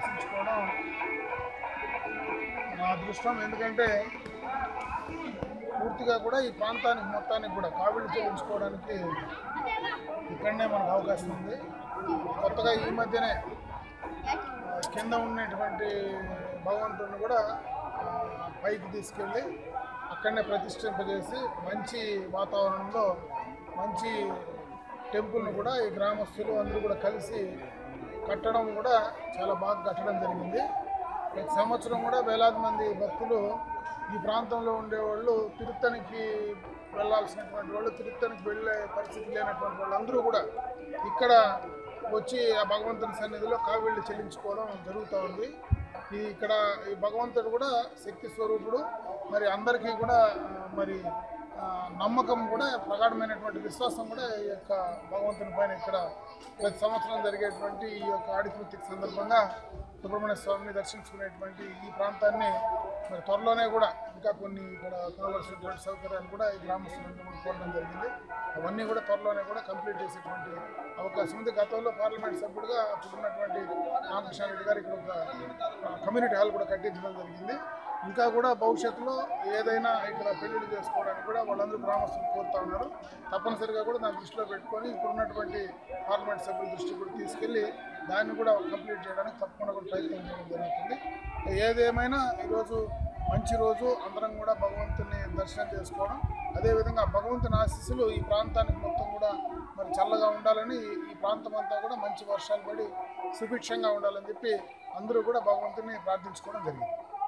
దర్శించుకోవడం నా అదృష్టం ఎందుకంటే పూర్తిగా కూడా ఈ ప్రాంతానికి మొత్తానికి కూడా కావిళ్ళు చెల్లించుకోవడానికి ఇక్కడనే మనకు అవకాశం ఉంది కొత్తగా ఈ మధ్యనే ఆ, కింద ఉన్నటువంటి భగవంతుడిని కూడా ఆ, పైకి తీసుకెళ్ళి అక్కడనే ప్రతిష్ఠింపజేసి మంచి వాతావరణంలో మంచి టెంపుల్ని కూడా ఈ గ్రామస్తులు అందరూ కూడా కలిసి కట్టడం కూడా చాలా బాగా కట్టడం జరిగింది ప్రతి సంవత్సరం కూడా వేలాది మంది భక్తులు ఈ ప్రాంతంలో ఉండేవాళ్ళు తిరుత్తనికి వెళ్ళాల్సినటువంటి వాళ్ళు తిరుత్తనికి వెళ్ళే పరిస్థితి లేనటువంటి వాళ్ళందరూ కూడా ఇక్కడ వచ్చి ఆ భగవంతుని సన్నిధిలో కావిళ్ళు చెల్లించుకోవడం జరుగుతూ ఉంది ఈ ఇక్కడ ఈ భగవంతుడు కూడా శక్తి స్వరూపుడు మరి అందరికీ కూడా ఆ, మరి ఆ, నమ్మకం కూడా ప్రగాఢమైనటువంటి విశ్వాసం కూడా ఈ యొక్క భగవంతుని పైన ఇక్కడ ప్రతి సంవత్సరం జరిగేటువంటి ఈ యొక్క ఆడికృతిక సందర్భంగా సుబ్రహ్మణ్య స్వామిని దర్శించుకునేటువంటి ఈ ప్రాంతాన్ని మరి త్వరలోనే కూడా ఇంకా కొన్ని ఇక్కడ కావాల్సినటువంటి సౌకర్యాలు కూడా ఈ గ్రామస్తులందరూ కూడా కోరడం జరిగింది అవన్నీ కూడా త్వరలోనే కూడా కంప్లీట్ చేసేటువంటి అవకాశం ఉంది గతంలో పార్లమెంట్ సభ్యుడిగా అప్పుడు ఉన్నటువంటి రామకృష్ణ రెడ్డి గారు ఇక్కడ ఒక కమ్యూనిటీ హాల్ కూడా కట్టించడం జరిగింది ఇంకా కూడా భవిష్యత్తులో ఏదైనా ఇక్కడ పెళ్లిళ్ళు చేసుకోవడానికి కూడా వాళ్ళందరూ గ్రామస్తులు కోరుతా ఉన్నారు తప్పనిసరిగా కూడా దాన్ని దృష్టిలో పెట్టుకొని ఇప్పుడు ఉన్నటువంటి పార్లమెంట్ సభ్యుల దృష్టికి కూడా తీసుకెళ్ళి దాన్ని కూడా కంప్లీట్ చేయడానికి తప్పకుండా కూడా ప్రయత్నం చేయడం జరుగుతుంది ఏదేమైనా ఈరోజు మంచి రోజు అందరం కూడా భగవంతుని దర్శనం చేసుకోవడం అదేవిధంగా భగవంతుని ఆశీస్సులు ఈ ప్రాంతానికి మొత్తం కూడా మరి చల్లగా ఉండాలని ఈ ప్రాంతం అంతా కూడా మంచి వర్షాలు పడి సుభిక్షంగా ఉండాలని చెప్పి అందరూ కూడా భగవంతుని ప్రార్థించుకోవడం జరిగింది